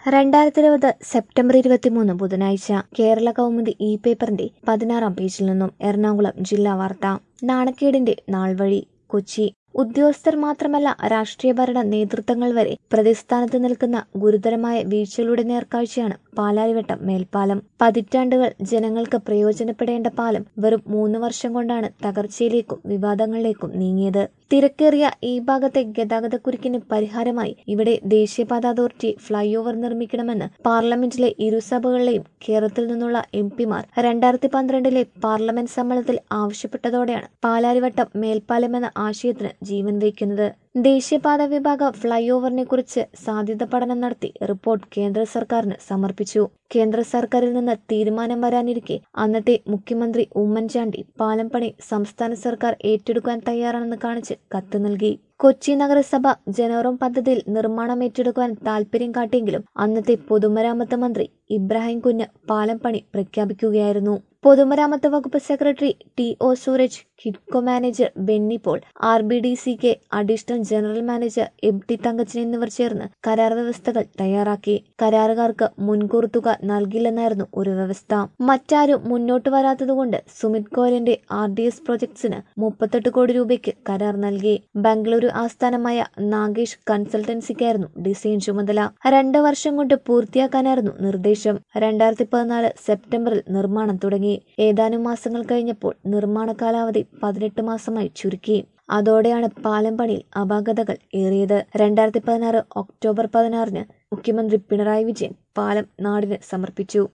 രണ്ടായിരത്തി ഇരുപത് സെപ്റ്റംബർ ഇരുപത്തിമൂന്ന് ബുധനാഴ്ച കേരള കൗമുദി ഇ പേപ്പറിന്റെ പതിനാറാം പേജിൽ നിന്നും എറണാകുളം ജില്ലാ വാർത്ത നാണക്കേടിന്റെ നാൾവഴി കൊച്ചി ഉദ്യോഗസ്ഥർ മാത്രമല്ല രാഷ്ട്രീയ ഭരണ നേതൃത്വങ്ങൾ വരെ പ്രതിസ്ഥാനത്ത് നിൽക്കുന്ന ഗുരുതരമായ വീഴ്ചകളുടെ നേർക്കാഴ്ചയാണ് പാലാരിവട്ടം മേൽപ്പാലം പതിറ്റാണ്ടുകൾ ജനങ്ങൾക്ക് പ്രയോജനപ്പെടേണ്ട പാലം വെറും മൂന്ന് വർഷം കൊണ്ടാണ് തകർച്ചയിലേക്കും വിവാദങ്ങളിലേക്കും നീങ്ങിയത് തിരക്കേറിയ ഈ ഭാഗത്തെ ഗതാഗതക്കുരുക്കിന് പരിഹാരമായി ഇവിടെ ദേശീയപാത അതോറിറ്റി ഫ്ളൈ ഓവർ നിർമ്മിക്കണമെന്ന് പാർലമെന്റിലെ ഇരുസഭകളിലെയും കേരളത്തിൽ നിന്നുള്ള എം പിമാർ രണ്ടായിരത്തി പന്ത്രണ്ടിലെ പാർലമെന്റ് സമ്മേളനത്തിൽ ആവശ്യപ്പെട്ടതോടെയാണ് പാലാരിവട്ടം മേൽപ്പാലം എന്ന ആശയത്തിന് ജീവൻ വയ്ക്കുന്നത് ദേശീയപാത വിഭാഗ ഫ്ളൈ ഓവറിനെ കുറിച്ച് സാധ്യത പഠനം നടത്തി റിപ്പോർട്ട് കേന്ദ്ര സർക്കാരിന് സമർപ്പിച്ചു കേന്ദ്ര സർക്കാരിൽ നിന്ന് തീരുമാനം വരാനിരിക്കെ അന്നത്തെ മുഖ്യമന്ത്രി ഉമ്മൻചാണ്ടി പാലം പണി സംസ്ഥാന സർക്കാർ ഏറ്റെടുക്കാൻ തയ്യാറാണെന്ന് കാണിച്ച് കത്ത് നൽകി കൊച്ചി നഗരസഭ ജനോറം പദ്ധതിയിൽ നിർമ്മാണം ഏറ്റെടുക്കാൻ താൽപര്യം കാട്ടിയെങ്കിലും അന്നത്തെ പൊതുമരാമത്ത് മന്ത്രി ഇബ്രാഹിം കുഞ്ഞ് പാലം പണി പ്രഖ്യാപിക്കുകയായിരുന്നു പൊതുമരാമത്ത് വകുപ്പ് secretary T O Sooraj KITCO manager Benny Paul R B D C K additional general manager M T Thankachan എന്നിവർ ചേർന്ന് കരാർ വ്യവസ്ഥകൾ തയ്യാറാക്കി കരാറുകാർക്ക് മുൻകൂർ തുക നൽകില്ലെന്നായിരുന്നു ഒരു വ്യവസ്ഥ മറ്റാരും മുന്നോട്ട് വരാത്തതുകൊണ്ട് സുമിത് ഗോയലിന്റെ ആർ ഡി എസ് പ്രൊജക്ട്സിന് മുപ്പത്തെട്ട് കോടി രൂപയ്ക്ക് കരാർ നൽകി ബംഗളൂരു ആസ്ഥാനമായ നാഗേഷ് കൺസൾട്ടൻസിക്കായിരുന്നു ഡിസൈൻ ചുമതല രണ്ട് വർഷം കൊണ്ട് പൂർത്തിയാക്കാനായിരുന്നു നിർദ്ദേശം രണ്ടായിരത്തി പതിനാല് സെപ്റ്റംബറിൽ നിർമ്മാണം തുടങ്ങി ഏതാനും മാസങ്ങൾ കഴിഞ്ഞപ്പോൾ നിർമ്മാണ കാലാവധി പതിനെട്ട് മാസമായി ചുരുക്കി അതോടെയാണ് പാലം പണിയിൽ അപാകതകൾ ഏറിയത് രണ്ടായിരത്തി പതിനാറ് ഒക്ടോബർ പതിനാറിന് മുഖ്യമന്ത്രി പിണറായി വിജയൻ പാലം നാടിന് സമർപ്പിച്ചു